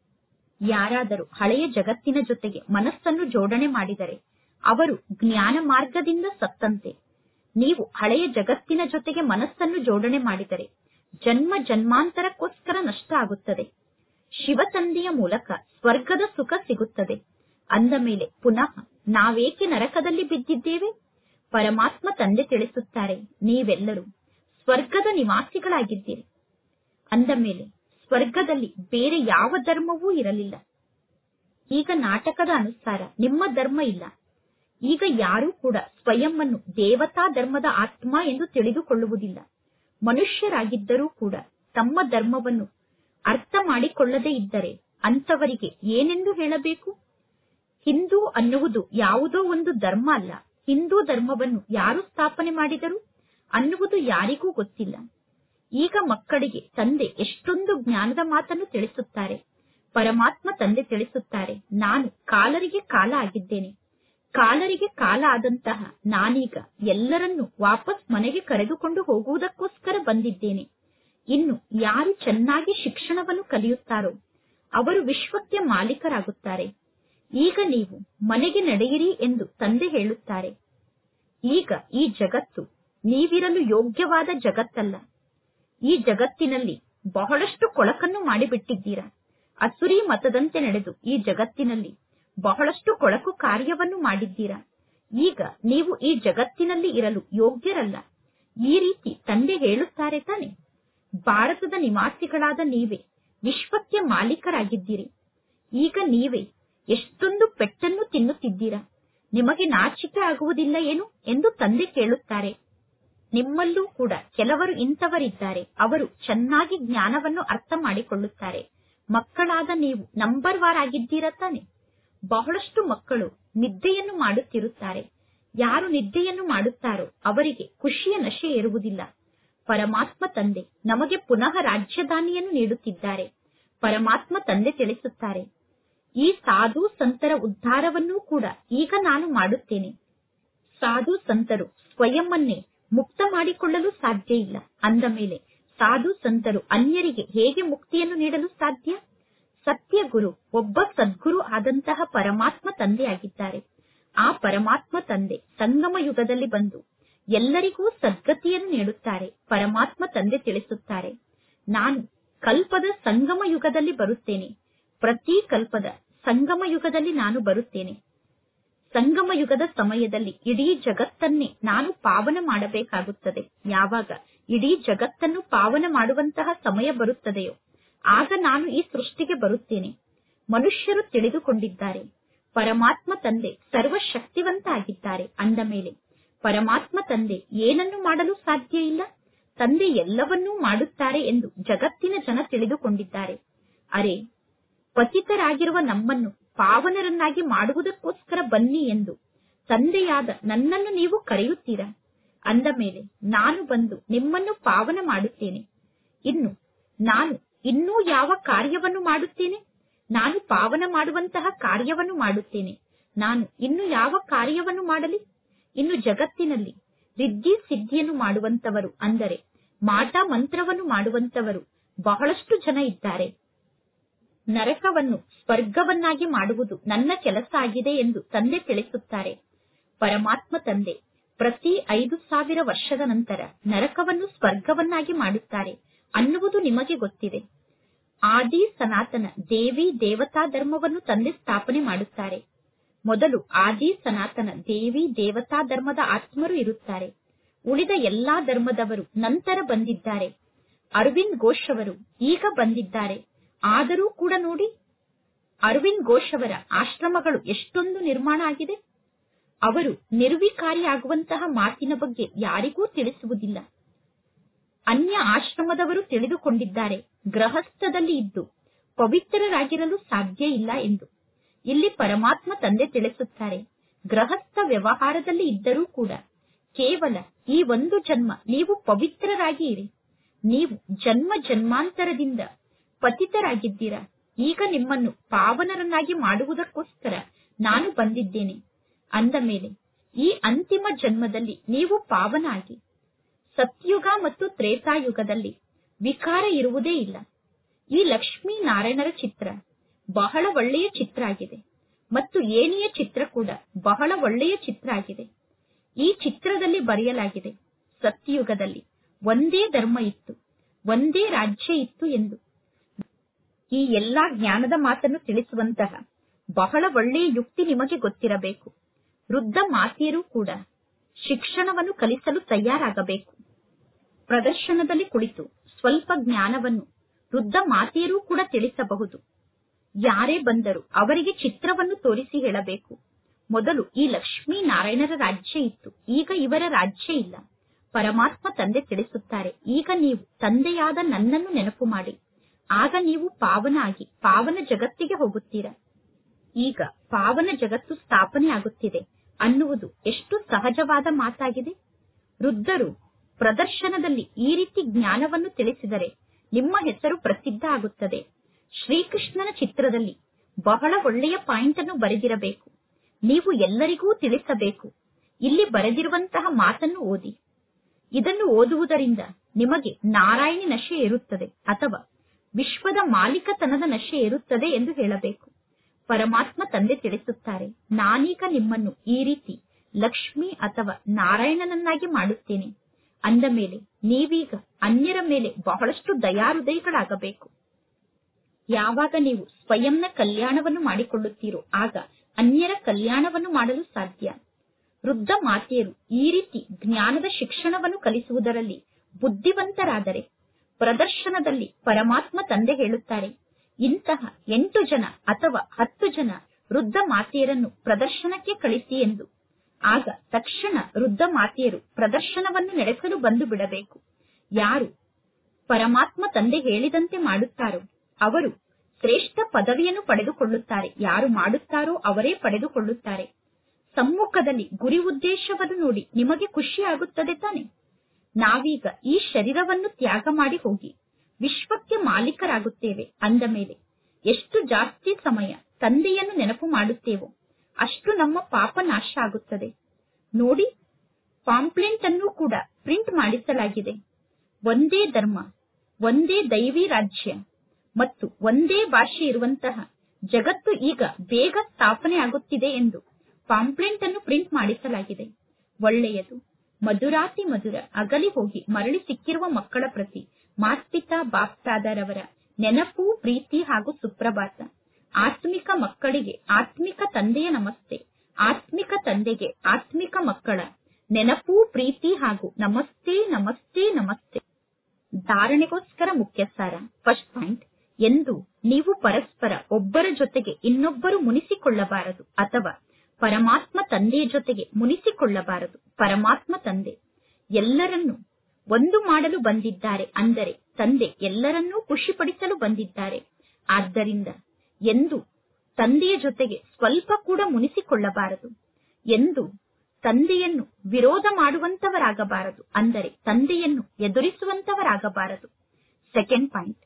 A: ಯಾರಾದರೂ ಹಳೆಯ ಜಗತ್ತಿನ ಜೊತೆಗೆ ಮನಸ್ಸನ್ನು ಜೋಡಣೆ ಮಾಡಿದರೆ ಅವರು ಜ್ಞಾನ ಮಾರ್ಗದಿಂದ ಸತ್ತಂತೆ ನೀವು ಹಳೆಯ ಜಗತ್ತಿನ ಜೊತೆಗೆ ಮನಸ್ಸನ್ನು ಜೋಡಣೆ ಮಾಡಿದರೆ ಜನ್ಮ ಜನ್ಮಾಂತರಕ್ಕೋಸ್ಕರ ನಷ್ಟ ಆಗುತ್ತದೆ ಶಿವ ತಂದೆಯ ಮೂಲಕ ಸ್ವರ್ಗದ ಸುಖ ಸಿಗುತ್ತದೆ ಅಂದ ಮೇಲೆ ಪುನಃ ನಾವೇಕೆ ನರಕದಲ್ಲಿ ಬಿದ್ದಿದ್ದೇವೆ ಪರಮಾತ್ಮ ತಂದೆ ತಿಳಿಸುತ್ತಾರೆ ನೀವೆಲ್ಲರೂ ಸ್ವರ್ಗದ ನಿವಾಸಿಗಳಾಗಿದ್ದೀರಿ ಅಂದ ಮೇಲೆ ಸ್ವರ್ಗದಲ್ಲಿ ಬೇರೆ ಯಾವ ಧರ್ಮವೂ ಇರಲಿಲ್ಲ ಈಗ ನಾಟಕದ ಅನುಸಾರ ನಿಮ್ಮ ಧರ್ಮ ಇಲ್ಲ ಈಗ ಯಾರೂ ಕೂಡ ಸ್ವಯಂವನ್ನು ದೇವತಾ ಧರ್ಮದ ಆತ್ಮ ಎಂದು ತಿಳಿದುಕೊಳ್ಳುವುದಿಲ್ಲ ಮನುಷ್ಯರಾಗಿದ್ದರೂ ಕೂಡ ತಮ್ಮ ಧರ್ಮವನ್ನು ಅರ್ಥ ಮಾಡಿಕೊಳ್ಳದೇ ಇದ್ದರೆ ಅಂತವರಿಗೆ ಏನೆಂದು ಹೇಳಬೇಕು ಹಿಂದೂ ಅನ್ನುವುದು ಯಾವುದೋ ಒಂದು ಧರ್ಮ ಅಲ್ಲ ಹಿಂದೂ ಧರ್ಮವನ್ನು ಯಾರು ಸ್ಥಾಪನೆ ಮಾಡಿದರು ಅನ್ನುವುದು ಯಾರಿಗೂ ಗೊತ್ತಿಲ್ಲ ಈಗ ಮಕ್ಕಳಿಗೆ ತಂದೆ ಎಷ್ಟೊಂದು ಜ್ಞಾನದ ಮಾತನ್ನು ತಿಳಿಸುತ್ತಾರೆ ಪರಮಾತ್ಮ ತಂದೆ ತಿಳಿಸುತ್ತಾರೆ ನಾನು ಕಾಲರಿಗೆ ಕಾಲ ಆಗಿದ್ದೇನೆ ಕಾಲರಿಗೆ ಕಾಲ ಆದಂತಹ ನಾನೀಗ ಎಲ್ಲರನ್ನೂ ವಾಪಸ್ ಮನೆಗೆ ಕರೆದುಕೊಂಡು ಹೋಗುವುದಕ್ಕೋಸ್ಕರ ಬಂದಿದ್ದೇನೆ ಇನ್ನು ಯಾರು ಚೆನ್ನಾಗಿ ಶಿಕ್ಷಣವನ್ನು ಕಲಿಯುತ್ತಾರೋ ಅವರು ವಿಶ್ವಕ್ಕೆ ಮಾಲೀಕರಾಗುತ್ತಾರೆ ಈಗ ನೀವು ಮನೆಗೆ ನಡೆಯಿರಿ ಎಂದು ತಂದೆ ಹೇಳುತ್ತಾರೆ ಈಗ ಈ ಜಗತ್ತು ನೀವಿರಲು ಯೋಗ್ಯವಾದ ಜಗತ್ತಲ್ಲ ಈ ಜಗತ್ತಿನಲ್ಲಿ ಬಹಳಷ್ಟು ಕೊಳಕನ್ನು ಮಾಡಿಬಿಟ್ಟಿದ್ದೀರಾ ಅಸುರಿ ಮತದಂತೆ ನಡೆದು ಈ ಜಗತ್ತಿನಲ್ಲಿ ಬಹಳಷ್ಟು ಕೊಳಕು ಕಾರ್ಯವನ್ನು ಮಾಡಿದ್ದೀರಾ ಈಗ ನೀವು ಈ ಜಗತ್ತಿನಲ್ಲಿ ಇರಲು ಯೋಗ್ಯರಲ್ಲ ಈ ರೀತಿ ತಂದೆ ಹೇಳುತ್ತಾರೆ ತಾನೆ ಭಾರತದ ನಿವಾಸಿಗಳಾದ ನೀವೇ ವಿಶ್ವಕ್ಕೆ ಮಾಲೀಕರಾಗಿದ್ದೀರಿ ಈಗ ನೀವೇ ಎಷ್ಟೊಂದು ಪೆಟ್ಟನ್ನು ತಿನ್ನುತ್ತಿದ್ದೀರಾ ನಿಮಗೆ ನಾಚಿಕೆ ಆಗುವುದಿಲ್ಲ ಏನು ಎಂದು ತಂದೆ ಕೇಳುತ್ತಾರೆ ನಿಮ್ಮಲ್ಲೂ ಕೂಡ ಕೆಲವರು ಇಂಥವರಿದ್ದಾರೆ ಅವರು ಚೆನ್ನಾಗಿ ಜ್ಞಾನವನ್ನು ಅರ್ಥ ಮಾಡಿಕೊಳ್ಳುತ್ತಾರೆ ಮಕ್ಕಳಾದ ನೀವು ನಂಬರ್ ವಾರ್ ಆಗಿದ್ದೀರಾ ತಾನೆ ಬಹಳಷ್ಟು ಮಕ್ಕಳು ನಿದ್ದೆಯನ್ನು ಮಾಡುತ್ತಿರುತ್ತಾರೆ ಯಾರು ನಿದ್ದೆಯನ್ನು ಮಾಡುತ್ತಾರೋ ಅವರಿಗೆ ಖುಷಿಯ ನಶೆ ಏರುವುದಿಲ್ಲ ಪರಮಾತ್ಮ ತಂದೆ ನಮಗೆ ಪುನಃ ರಾಜ್ಯಧಾನಿಯನ್ನು ನೀಡುತ್ತಿದ್ದಾರೆ ಪರಮಾತ್ಮ ತಂದೆ ತಿಳಿಸುತ್ತಾರೆ ಈ ಸಾಧು ಸಂತರ ಉದ್ಧಾರವನ್ನೂ ಕೂಡ ಈಗ ನಾನು ಮಾಡುತ್ತೇನೆ ಸಾಧು ಸಂತರು ಸ್ವಯಂವನ್ನೇ ಮುಕ್ತ ಮಾಡಿಕೊಳ್ಳಲು ಸಾಧ್ಯ ಇಲ್ಲ ಅಂದ ಮೇಲೆ ಸಾಧು ಸಂತರು ಅನ್ಯರಿಗೆ ಹೇಗೆ ಮುಕ್ತಿಯನ್ನು ನೀಡಲು ಸಾಧ್ಯ ಸತ್ಯ ಗುರು ಒಬ್ಬ ಸದ್ಗುರು ಆದಂತಹ ಪರಮಾತ್ಮ ತಂದೆಯಾಗಿದ್ದಾರೆ ಆ ಪರಮಾತ್ಮ ತಂದೆ ಸಂಗಮ ಯುಗದಲ್ಲಿ ಬಂದು ಎಲ್ಲರಿಗೂ ಸದ್ಗತಿಯನ್ನು ನೀಡುತ್ತಾರೆ ಪರಮಾತ್ಮ ತಂದೆ ತಿಳಿಸುತ್ತಾರೆ ನಾನು ಕಲ್ಪದ ಸಂಗಮ ಯುಗದಲ್ಲಿ ಬರುತ್ತೇನೆ ಪ್ರತಿ ಕಲ್ಪದ ಸಂಗಮ ಯುಗದಲ್ಲಿ ನಾನು ಬರುತ್ತೇನೆ ಸಂಗಮ ಯುಗದ ಸಮಯದಲ್ಲಿ ಇಡೀ ಜಗತ್ತನ್ನೇ ನಾನು ಪಾವನ ಮಾಡಬೇಕಾಗುತ್ತದೆ ಯಾವಾಗ ಇಡೀ ಜಗತ್ತನ್ನು ಪಾವನ ಮಾಡುವಂತಹ ಸಮಯ ಬರುತ್ತದೆಯೋ ಆಗ ನಾನು ಈ ಸೃಷ್ಟಿಗೆ ಬರುತ್ತೇನೆ ಮನುಷ್ಯರು ತಿಳಿದುಕೊಂಡಿದ್ದಾರೆ ಪರಮಾತ್ಮ ತಂದೆ ಸರ್ವಶಕ್ತಿವಂತ ಆಗಿದ್ದಾರೆ ಅಂದ ಮೇಲೆ ಪರಮಾತ್ಮ ತಂದೆ ಏನನ್ನು ಮಾಡಲು ಸಾಧ್ಯ ಇಲ್ಲ ತಂದೆ ಎಲ್ಲವನ್ನೂ ಮಾಡುತ್ತಾರೆ ಎಂದು ಜಗತ್ತಿನ ಜನ ತಿಳಿದುಕೊಂಡಿದ್ದಾರೆ ಅರೆ ಪತಿತರಾಗಿರುವ ನಮ್ಮನ್ನು ಪಾವನರನ್ನಾಗಿ ಮಾಡುವುದಕ್ಕೋಸ್ಕರ ಬನ್ನಿ ಎಂದು ತಂದೆಯಾದ ನನ್ನನ್ನು ನೀವು ಕರೆಯುತ್ತೀರಾ ಅಂದ ಮೇಲೆ ನಾನು ಬಂದು ನಿಮ್ಮನ್ನು ಪಾವನ ಮಾಡುತ್ತೇನೆ ಇನ್ನು ನಾನು ಇನ್ನೂ ಯಾವ ಕಾರ್ಯವನ್ನು ಮಾಡುತ್ತೇನೆ ನಾನು ಪಾವನ ಮಾಡುವಂತಹ ಕಾರ್ಯವನ್ನು ಮಾಡುತ್ತೇನೆ ನಾನು ಇನ್ನು ಯಾವ ಕಾರ್ಯವನ್ನು ಮಾಡಲಿ ಇನ್ನು ಜಗತ್ತಿನಲ್ಲಿ ರಿದ್ಧಿ ಸಿದ್ಧಿಯನ್ನು ಮಾಡುವಂತವರು ಅಂದರೆ ಮಾಟ ಮಂತ್ರವನ್ನು ಮಾಡುವಂತವರು ಬಹಳಷ್ಟು ಜನ ಇದ್ದಾರೆ ನರಕವನ್ನು ಸ್ವರ್ಗವನ್ನಾಗಿ ಮಾಡುವುದು ನನ್ನ ಕೆಲಸ ಆಗಿದೆ ಎಂದು ತಂದೆ ತಿಳಿಸುತ್ತಾರೆ ಪರಮಾತ್ಮ ತಂದೆ ಪ್ರತಿ ಐದು ಸಾವಿರ ವರ್ಷದ ನಂತರ ನರಕವನ್ನು ಸ್ವರ್ಗವನ್ನಾಗಿ ಮಾಡುತ್ತಾರೆ ಅನ್ನುವುದು ನಿಮಗೆ ಗೊತ್ತಿದೆ ಆದಿ ಸನಾತನ ದೇವಿ ದೇವತಾ ಧರ್ಮವನ್ನು ತಂದೆ ಸ್ಥಾಪನೆ ಮಾಡುತ್ತಾರೆ ಮೊದಲು ಆದಿ ಸನಾತನ ದೇವಿ ದೇವತಾ ಧರ್ಮದ ಆತ್ಮರು ಇರುತ್ತಾರೆ ಉಳಿದ ಎಲ್ಲಾ ಧರ್ಮದವರು ನಂತರ ಬಂದಿದ್ದಾರೆ ಅರವಿಂದ್ ಘೋಷ್ ಅವರು ಈಗ ಬಂದಿದ್ದಾರೆ ಆದರೂ ಕೂಡ ನೋಡಿ ಅರವಿಂದ್ ಘೋಷ್ ಅವರ ಆಶ್ರಮಗಳು ಎಷ್ಟೊಂದು ನಿರ್ಮಾಣ ಆಗಿದೆ ಅವರು ನಿರ್ವಿಕಾರಿಯಾಗುವಂತಹ ಮಾತಿನ ಬಗ್ಗೆ ಯಾರಿಗೂ ತಿಳಿಸುವುದಿಲ್ಲ ಅನ್ಯ ಆಶ್ರಮದವರು ತಿಳಿದುಕೊಂಡಿದ್ದಾರೆ ಗೃಹಸ್ಥದಲ್ಲಿ ಇದ್ದು ಪವಿತ್ರರಾಗಿರಲು ಸಾಧ್ಯ ಇಲ್ಲ ಎಂದು ಇಲ್ಲಿ ಪರಮಾತ್ಮ ತಂದೆ ತಿಳಿಸುತ್ತಾರೆ ಗೃಹಸ್ಥ ವ್ಯವಹಾರದಲ್ಲಿ ಇದ್ದರೂ ಕೂಡ ಕೇವಲ ಈ ಒಂದು ಜನ್ಮ ನೀವು ಪವಿತ್ರರಾಗಿ ಇರಿ ನೀವು ಜನ್ಮ ಜನ್ಮಾಂತರದಿಂದ ಪತಿತರಾಗಿದ್ದೀರಾ ಈಗ ನಿಮ್ಮನ್ನು ಪಾವನರನ್ನಾಗಿ ಮಾಡುವುದಕ್ಕೋಸ್ಕರ ನಾನು ಬಂದಿದ್ದೇನೆ ಅಂದ ಮೇಲೆ ಈ ಅಂತಿಮ ಜನ್ಮದಲ್ಲಿ ನೀವು ಪಾವನ ಆಗಿ ಸತ್ಯುಗ ಮತ್ತು ತ್ರೇತಾಯುಗದಲ್ಲಿ ವಿಕಾರ ಇರುವುದೇ ಇಲ್ಲ ಈ ಲಕ್ಷ್ಮೀ ನಾರಾಯಣರ ಚಿತ್ರ ಬಹಳ ಒಳ್ಳೆಯ ಚಿತ್ರ ಆಗಿದೆ ಮತ್ತು ಏಣಿಯ ಚಿತ್ರ ಕೂಡ ಬಹಳ ಒಳ್ಳೆಯ ಚಿತ್ರ ಆಗಿದೆ ಈ ಚಿತ್ರದಲ್ಲಿ ಬರೆಯಲಾಗಿದೆ ಸತ್ಯಯುಗದಲ್ಲಿ ಒಂದೇ ಧರ್ಮ ಇತ್ತು ಒಂದೇ ರಾಜ್ಯ ಇತ್ತು ಎಂದು ಈ ಎಲ್ಲಾ ಜ್ಞಾನದ ಮಾತನ್ನು ತಿಳಿಸುವಂತಹ ಬಹಳ ಒಳ್ಳೆಯ ಯುಕ್ತಿ ನಿಮಗೆ ಗೊತ್ತಿರಬೇಕು ವೃದ್ಧ ಮಾತೆಯರು ಕೂಡ ಶಿಕ್ಷಣವನ್ನು ಕಲಿಸಲು ತಯಾರಾಗಬೇಕು ಪ್ರದರ್ಶನದಲ್ಲಿ ಕುಳಿತು ಸ್ವಲ್ಪ ಜ್ಞಾನವನ್ನು ವೃದ್ಧ ಮಾತೆಯರೂ ಕೂಡ ತಿಳಿಸಬಹುದು ಯಾರೇ ಬಂದರೂ ಅವರಿಗೆ ಚಿತ್ರವನ್ನು ತೋರಿಸಿ ಹೇಳಬೇಕು ಮೊದಲು ಈ ಲಕ್ಷ್ಮೀ ನಾರಾಯಣರ ರಾಜ್ಯ ಇತ್ತು ಈಗ ಇವರ ರಾಜ್ಯ ಇಲ್ಲ ಪರಮಾತ್ಮ ತಂದೆ ತಿಳಿಸುತ್ತಾರೆ ಈಗ ನೀವು ತಂದೆಯಾದ ನನ್ನನ್ನು ನೆನಪು ಮಾಡಿ ಆಗ ನೀವು ಪಾವನ ಆಗಿ ಪಾವನ ಜಗತ್ತಿಗೆ ಹೋಗುತ್ತೀರಾ ಈಗ ಪಾವನ ಜಗತ್ತು ಸ್ಥಾಪನೆ ಆಗುತ್ತಿದೆ ಅನ್ನುವುದು ಎಷ್ಟು ಸಹಜವಾದ ಮಾತಾಗಿದೆ ವೃದ್ಧರು ಪ್ರದರ್ಶನದಲ್ಲಿ ಈ ರೀತಿ ಜ್ಞಾನವನ್ನು ತಿಳಿಸಿದರೆ ನಿಮ್ಮ ಹೆಸರು ಪ್ರಸಿದ್ಧ ಆಗುತ್ತದೆ ಶ್ರೀಕೃಷ್ಣನ ಚಿತ್ರದಲ್ಲಿ ಬಹಳ ಒಳ್ಳೆಯ ಪಾಯಿಂಟ್ ಅನ್ನು ಬರೆದಿರಬೇಕು ನೀವು ಎಲ್ಲರಿಗೂ ತಿಳಿಸಬೇಕು ಇಲ್ಲಿ ಬರೆದಿರುವಂತಹ ಮಾತನ್ನು ಓದಿ ಇದನ್ನು ಓದುವುದರಿಂದ ನಿಮಗೆ ನಾರಾಯಣಿ ನಶೆ ಇರುತ್ತದೆ ಅಥವಾ ವಿಶ್ವದ ಮಾಲೀಕತನದ ನಶೆ ಇರುತ್ತದೆ ಎಂದು ಹೇಳಬೇಕು ಪರಮಾತ್ಮ ತಂದೆ ತಿಳಿಸುತ್ತಾರೆ ನಾನೀಗ ನಿಮ್ಮನ್ನು ಈ ರೀತಿ ಲಕ್ಷ್ಮಿ ಅಥವಾ ನಾರಾಯಣನನ್ನಾಗಿ ಮಾಡುತ್ತೇನೆ ಅಂದ ಮೇಲೆ ನೀವೀಗ ಅನ್ಯರ ಮೇಲೆ ಬಹಳಷ್ಟು ದಯಾಹೃದಯಗಳಾಗಬೇಕು ಯಾವಾಗ ನೀವು ಸ್ವಯಂನ ಕಲ್ಯಾಣವನ್ನು ಮಾಡಿಕೊಳ್ಳುತ್ತೀರೋ ಆಗ ಅನ್ಯರ ಕಲ್ಯಾಣವನ್ನು ಮಾಡಲು ಸಾಧ್ಯ ವೃದ್ಧ ಮಾತೆಯರು ಈ ರೀತಿ ಜ್ಞಾನದ ಶಿಕ್ಷಣವನ್ನು ಕಲಿಸುವುದರಲ್ಲಿ ಬುದ್ಧಿವಂತರಾದರೆ ಪ್ರದರ್ಶನದಲ್ಲಿ ಪರಮಾತ್ಮ ತಂದೆ ಹೇಳುತ್ತಾರೆ ಇಂತಹ ಎಂಟು ಜನ ಅಥವಾ ಹತ್ತು ಜನ ವೃದ್ಧ ಮಾತೆಯರನ್ನು ಪ್ರದರ್ಶನಕ್ಕೆ ಕಳಿಸಿ ಎಂದು ಆಗ ತಕ್ಷಣ ವೃದ್ಧ ಮಾತೆಯರು ಪ್ರದರ್ಶನವನ್ನು ನಡೆಸಲು ಬಂದು ಬಿಡಬೇಕು ಯಾರು ಪರಮಾತ್ಮ ತಂದೆ ಹೇಳಿದಂತೆ ಮಾಡುತ್ತಾರೋ ಅವರು ಶ್ರೇಷ್ಠ ಪದವಿಯನ್ನು ಪಡೆದುಕೊಳ್ಳುತ್ತಾರೆ ಯಾರು ಮಾಡುತ್ತಾರೋ ಅವರೇ ಪಡೆದುಕೊಳ್ಳುತ್ತಾರೆ ಸಮ್ಮುಖದಲ್ಲಿ ಗುರಿ ಉದ್ದೇಶವನ್ನು ನೋಡಿ ನಿಮಗೆ ಖುಷಿ ಆಗುತ್ತದೆ ತಾನೆ ನಾವೀಗ ಈ ಶರೀರವನ್ನು ತ್ಯಾಗ ಮಾಡಿ ಹೋಗಿ ವಿಶ್ವಕ್ಕೆ ಮಾಲೀಕರಾಗುತ್ತೇವೆ ಅಂದ ಮೇಲೆ ಎಷ್ಟು ಜಾಸ್ತಿ ಸಮಯ ತಂದೆಯನ್ನು ನೆನಪು ಮಾಡುತ್ತೇವೋ ಅಷ್ಟು ನಮ್ಮ ಪಾಪ ನಾಶ ಆಗುತ್ತದೆ ನೋಡಿ ಪಾಂಪ್ಲೆಂಟ್ ಅನ್ನು ಕೂಡ ಪ್ರಿಂಟ್ ಮಾಡಿಸಲಾಗಿದೆ ಒಂದೇ ಧರ್ಮ ಒಂದೇ ದೈವಿ ರಾಜ್ಯ ಮತ್ತು ಒಂದೇ ಭಾಷೆ ಇರುವಂತಹ ಜಗತ್ತು ಈಗ ಬೇಗ ಸ್ಥಾಪನೆ ಆಗುತ್ತಿದೆ ಎಂದು ಪಾಂಪ್ಲೆಂಟ್ ಅನ್ನು ಪ್ರಿಂಟ್ ಮಾಡಿಸಲಾಗಿದೆ ಒಳ್ಳೆಯದು ಮಧುರಾತಿ ಮಧುರ ಅಗಲಿ ಹೋಗಿ ಮರಳಿ ಸಿಕ್ಕಿರುವ ಮಕ್ಕಳ ಪ್ರತಿ ಮಾಸ್ಪಿತಾ ಬಾಪ್ತಾದರವರ ನೆನಪು ಪ್ರೀತಿ ಹಾಗೂ ಸುಪ್ರಭಾತ ಆತ್ಮಿಕ ಮಕ್ಕಳಿಗೆ ಆತ್ಮಿಕ ತಂದೆಯ ನಮಸ್ತೆ ಆತ್ಮಿಕ ತಂದೆಗೆ ಆತ್ಮಿಕ ಮಕ್ಕಳ ನೆನಪು ಪ್ರೀತಿ ಹಾಗೂ ನಮಸ್ತೆ ನಮಸ್ತೆ ನಮಸ್ತೆ ಧಾರಣೆಗೋಸ್ಕರ ಮುಖ್ಯ ಸಾರ ಫಸ್ಟ್ ಪಾಯಿಂಟ್ ಎಂದು ನೀವು ಪರಸ್ಪರ ಒಬ್ಬರ ಜೊತೆಗೆ ಇನ್ನೊಬ್ಬರು ಮುನಿಸಿಕೊಳ್ಳಬಾರದು ಅಥವಾ ಪರಮಾತ್ಮ ತಂದೆಯ ಜೊತೆಗೆ ಮುನಿಸಿಕೊಳ್ಳಬಾರದು ಪರಮಾತ್ಮ ತಂದೆ ಎಲ್ಲರನ್ನೂ ಒಂದು ಮಾಡಲು ಬಂದಿದ್ದಾರೆ ಅಂದರೆ ತಂದೆ ಎಲ್ಲರನ್ನೂ ಖುಷಿಪಡಿಸಲು ಬಂದಿದ್ದಾರೆ ಆದ್ದರಿಂದ ಎಂದು ತಂದೆಯ ಜೊತೆಗೆ ಸ್ವಲ್ಪ ಕೂಡ ಮುನಿಸಿಕೊಳ್ಳಬಾರದು ಎಂದು ತಂದೆಯನ್ನು ವಿರೋಧ ಮಾಡುವಂತವರಾಗಬಾರದು ಅಂದರೆ ತಂದೆಯನ್ನು ಎದುರಿಸುವಂತವರಾಗಬಾರದು ಸೆಕೆಂಡ್ ಪಾಯಿಂಟ್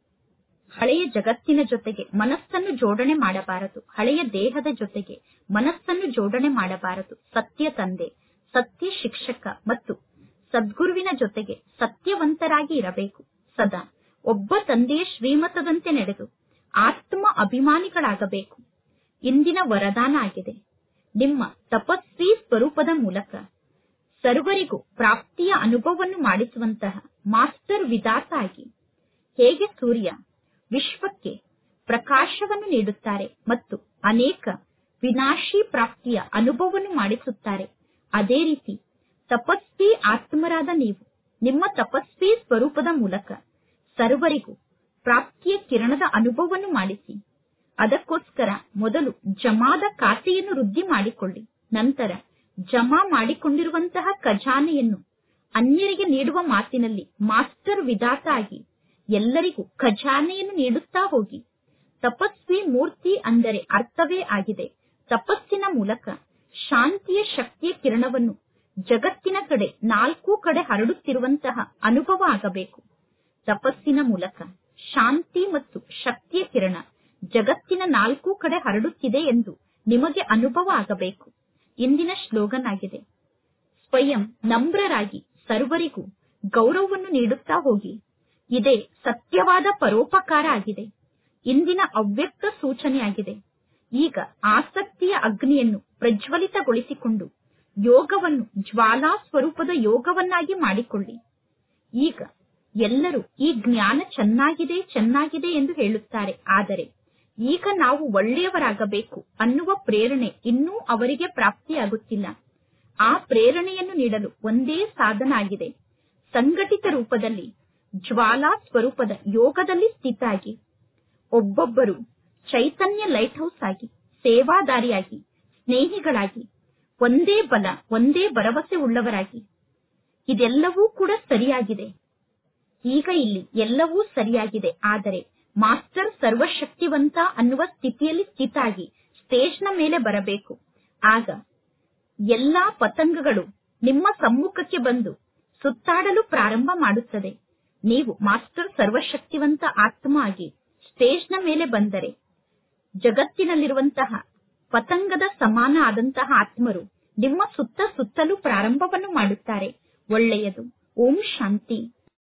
A: ಹಳೆಯ ಜಗತ್ತಿನ ಜೊತೆಗೆ ಮನಸ್ಸನ್ನು ಜೋಡಣೆ ಮಾಡಬಾರದು ಹಳೆಯ ದೇಹದ ಜೊತೆಗೆ ಮನಸ್ಸನ್ನು ಜೋಡಣೆ ಮಾಡಬಾರದು ಸತ್ಯ ತಂದೆ ಸತ್ಯ ಶಿಕ್ಷಕ ಮತ್ತು ಸದ್ಗುರುವಿನ ಜೊತೆಗೆ ಸತ್ಯವಂತರಾಗಿ ಇರಬೇಕು ಸದಾ ಒಬ್ಬ ತಂದೆಯ ಶ್ರೀಮತದಂತೆ ನಡೆದು ಆತ್ಮ ಅಭಿಮಾನಿಗಳಾಗಬೇಕು ಇಂದಿನ ವರದಾನ ಆಗಿದೆ ನಿಮ್ಮ ತಪಸ್ವಿ ಸ್ವರೂಪದ ಮೂಲಕ ಸರ್ವರಿಗೂ ಪ್ರಾಪ್ತಿಯ ಅನುಭವವನ್ನು ಮಾಡಿಸುವಂತಹ ಮಾಸ್ಟರ್ ವಿಧಾತ ಆಗಿ ಹೇಗೆ ಸೂರ್ಯ ವಿಶ್ವಕ್ಕೆ ಪ್ರಕಾಶವನ್ನು ನೀಡುತ್ತಾರೆ ಮತ್ತು ಅನೇಕ ವಿನಾಶಿ ಪ್ರಾಪ್ತಿಯ ಅನುಭವವನ್ನು ಮಾಡಿಸುತ್ತಾರೆ ಅದೇ ರೀತಿ ತಪಸ್ವಿ ಆತ್ಮರಾದ ನೀವು ನಿಮ್ಮ ತಪಸ್ವಿ ಸ್ವರೂಪದ ಮೂಲಕ ಸರ್ವರಿಗೂ ಪ್ರಾಪ್ತಿಯ ಕಿರಣದ ಅನುಭವವನ್ನು ಮಾಡಿಸಿ ಅದಕ್ಕೋಸ್ಕರ ಮೊದಲು ಜಮಾದ ಖಾತೆಯನ್ನು ವೃದ್ಧಿ ಮಾಡಿಕೊಳ್ಳಿ ನಂತರ ಜಮಾ ಮಾಡಿಕೊಂಡಿರುವಂತಹ ಖಜಾನೆಯನ್ನು ಅನ್ಯರಿಗೆ ನೀಡುವ ಮಾತಿನಲ್ಲಿ ಮಾಸ್ಟರ್ ವಿಧಾತ ಆಗಿ ಎಲ್ಲರಿಗೂ ಖಜಾನೆಯನ್ನು ನೀಡುತ್ತಾ ಹೋಗಿ ತಪಸ್ವಿ ಮೂರ್ತಿ ಅಂದರೆ ಅರ್ಥವೇ ಆಗಿದೆ ತಪಸ್ಸಿನ ಮೂಲಕ ಶಾಂತಿಯ ಶಕ್ತಿಯ ಕಿರಣವನ್ನು ಜಗತ್ತಿನ ಕಡೆ ನಾಲ್ಕು ಕಡೆ ಹರಡುತ್ತಿರುವಂತಹ ಅನುಭವ ಆಗಬೇಕು ತಪಸ್ಸಿನ ಮೂಲಕ ಶಾಂತಿ ಮತ್ತು ಶಕ್ತಿಯ ಕಿರಣ ಜಗತ್ತಿನ ನಾಲ್ಕು ಕಡೆ ಹರಡುತ್ತಿದೆ ಎಂದು ನಿಮಗೆ ಅನುಭವ ಆಗಬೇಕು ಇಂದಿನ ಶ್ಲೋಗನ್ ಆಗಿದೆ ಸ್ವಯಂ ನಮ್ರರಾಗಿ ಸರ್ವರಿಗೂ ಗೌರವವನ್ನು ನೀಡುತ್ತಾ ಹೋಗಿ ಇದೇ ಸತ್ಯವಾದ ಪರೋಪಕಾರ ಆಗಿದೆ ಇಂದಿನ ಅವ್ಯಕ್ತ ಸೂಚನೆಯಾಗಿದೆ ಈಗ ಆಸಕ್ತಿಯ ಅಗ್ನಿಯನ್ನು ಪ್ರಜ್ವಲಿತಗೊಳಿಸಿಕೊಂಡು ಯೋಗವನ್ನು ಜ್ವಾಲಾ ಸ್ವರೂಪದ ಯೋಗವನ್ನಾಗಿ ಮಾಡಿಕೊಳ್ಳಿ ಈಗ ಎಲ್ಲರೂ ಈ ಜ್ಞಾನ ಚೆನ್ನಾಗಿದೆ ಚೆನ್ನಾಗಿದೆ ಎಂದು ಹೇಳುತ್ತಾರೆ ಆದರೆ ಈಗ ನಾವು ಒಳ್ಳೆಯವರಾಗಬೇಕು ಅನ್ನುವ ಪ್ರೇರಣೆ ಇನ್ನೂ ಅವರಿಗೆ ಪ್ರಾಪ್ತಿಯಾಗುತ್ತಿಲ್ಲ ಆ ಪ್ರೇರಣೆಯನ್ನು ನೀಡಲು ಒಂದೇ ಸಾಧನ ಆಗಿದೆ ಸಂಘಟಿತ ರೂಪದಲ್ಲಿ ಜ್ವಾಲಾ ಸ್ವರೂಪದ ಯೋಗದಲ್ಲಿ ಸ್ಥಿತಾಗಿ ಒಬ್ಬೊಬ್ಬರು ಚೈತನ್ಯ ಲೈಟ್ ಹೌಸ್ ಆಗಿ ಸೇವಾದಾರಿಯಾಗಿ ಸ್ನೇಹಿಗಳಾಗಿ ಒಂದೇ ಬಲ ಒಂದೇ ಭರವಸೆ ಉಳ್ಳವರಾಗಿ ಇದೆಲ್ಲವೂ ಕೂಡ ಸರಿಯಾಗಿದೆ ಈಗ ಇಲ್ಲಿ ಎಲ್ಲವೂ ಸರಿಯಾಗಿದೆ ಆದರೆ ಮಾಸ್ಟರ್ ಸರ್ವಶಕ್ತಿವಂತ ಅನ್ನುವ ಸ್ಥಿತಿಯಲ್ಲಿ ಸ್ಥಿತಾಗಿ ಸ್ಟೇಜ್ನ ಮೇಲೆ ಬರಬೇಕು ಆಗ ಎಲ್ಲಾ ಪತಂಗಗಳು ನಿಮ್ಮ ಸಮ್ಮುಖಕ್ಕೆ ಬಂದು ಸುತ್ತಾಡಲು ಪ್ರಾರಂಭ ಮಾಡುತ್ತದೆ ನೀವು ಮಾಸ್ಟರ್ ಸರ್ವಶಕ್ತಿವಂತ ಆತ್ಮ ಆಗಿ ಸ್ಟೇಜ್ನ ಮೇಲೆ ಬಂದರೆ ಜಗತ್ತಿನಲ್ಲಿರುವಂತಹ ಪತಂಗದ ಸಮಾನ ಆದಂತಹ ಆತ್ಮರು ನಿಮ್ಮ ಸುತ್ತ ಸುತ್ತಲೂ ಪ್ರಾರಂಭವನ್ನು ಮಾಡುತ್ತಾರೆ ಒಳ್ಳೆಯದು ಓಂ ಶಾಂತಿ